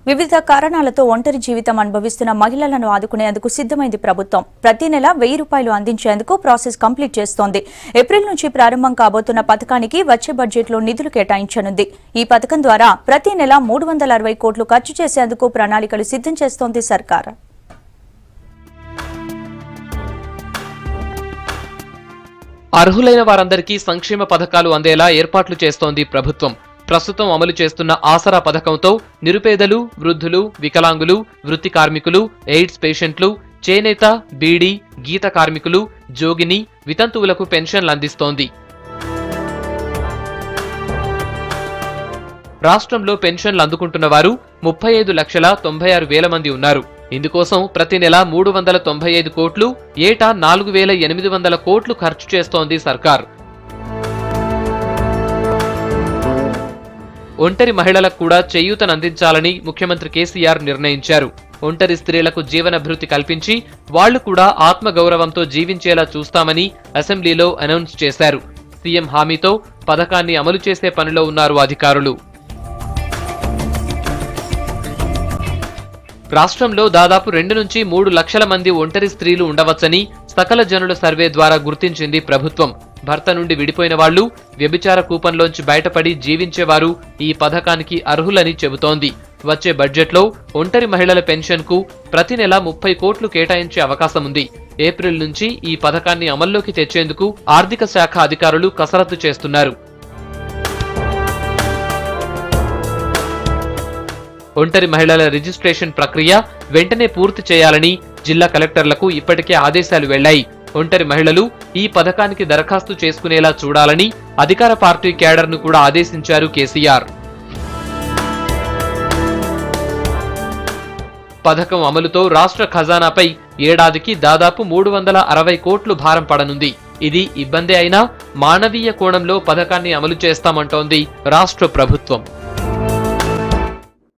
వివిధ కారణాలతో ఒంటరి జీవితం అనుభవిస్తున్న మహిళలను ఆదుకునేందుకు సిద్ధమైంది ప్రభుత్వం ప్రతి నెల వెయ్యి రూపాయలు అందించేందుకు ప్రాసెస్ కంప్లీట్ చేస్తోంది ఏప్రిల్ నుంచి ప్రారంభం కాబోతున్న పథకానికి వచ్చే బడ్జెట్లో నిధులు కేటాయించనుంది ఈ పథకం ద్వారా ప్రతి నెల మూడు వందల అరవై కోట్లు ఖర్చు చేసేందుకు ప్రణాళికలు సిద్ధం చేస్తోంది సర్కార్ అర్హులైన వారందరికీ సంక్షేమ పథకాలు అందేలా ఏర్పాట్లు చేస్తోంది ప్రభుత్వం ప్రస్తుతం అమలు చేస్తున్న ఆసరా పథకంతో నిరుపేదలు వృద్ధులు వికలాంగులు వృత్తి కార్మికులు ఎయిడ్స్ పేషెంట్లు చేనేత బీడీ గీత కార్మికులు జోగిని వితంతువులకు పెన్షన్లు అందిస్తోంది రాష్ట్రంలో పెన్షన్లు అందుకుంటున్న వారు ముప్పై ఐదు లక్షల తొంభై ఆరు వేల మంది ఉన్నారు ఇందుకోసం ప్రతి నెల మూడు వందల తొంభై ఐదు కోట్లు ఏటా నాలుగు వేల ఎనిమిది వందల కోట్లు ఖర్చు చేస్తోంది సర్కార్ ఒంటరి మహిళలకు కూడా చేయూతనందించాలని ముఖ్యమంత్రి కేసీఆర్ నిర్ణయించారు ఒంటరి స్త్రీలకు జీవనభృతి కల్పించి వాళ్లు కూడా ఆత్మగౌరవంతో జీవించేలా చూస్తామని అసెంబ్లీలో అనౌన్స్ చేశారు సీఎం హామీతో పథకాన్ని అమలు చేసే పనిలో ఉన్నారు అధికారులు రాష్ట్రంలో దాదాపు రెండు నుంచి మూడు లక్షల మంది ఒంటరి స్త్రీలు ఉండవచ్చని సకల జనుల సర్వే ద్వారా గుర్తించింది ప్రభుత్వం భర్త నుండి విడిపోయిన వాళ్లు వ్యభిచార కూపంలోంచి బయటపడి జీవించేవారు ఈ పథకానికి అర్హులని చెబుతోంది వచ్చే బడ్జెట్లో ఒంటరి మహిళల పెన్షన్కు ప్రతి నెల ముప్పై కోట్లు కేటాయించే అవకాశం ఉంది ఏప్రిల్ నుంచి ఈ పథకాన్ని అమల్లోకి తెచ్చేందుకు ఆర్థిక శాఖ అధికారులు కసరత్తు చేస్తున్నారు ఒంటరి మహిళల రిజిస్ట్రేషన్ ప్రక్రియ వెంటనే పూర్తి చేయాలని జిల్లా కలెక్టర్లకు ఇప్పటికే ఆదేశాలు వెళ్లాయి ఒంటరి మహిళలు ఈ పథకానికి దరఖాస్తు చేసుకునేలా చూడాలని అధికార పార్టీ క్యాడర్ను కూడా ఆదేశించారు కేసీఆర్ పథకం అమలుతో రాష్ట్ర ఖజానాపై ఏడాదికి దాదాపు మూడు వందల అరవై కోట్లు భారం పడనుంది ఇది ఇబ్బంది అయినా మానవీయ కోణంలో పథకాన్ని అమలు చేస్తామంటోంది రాష్ట్ర ప్రభుత్వం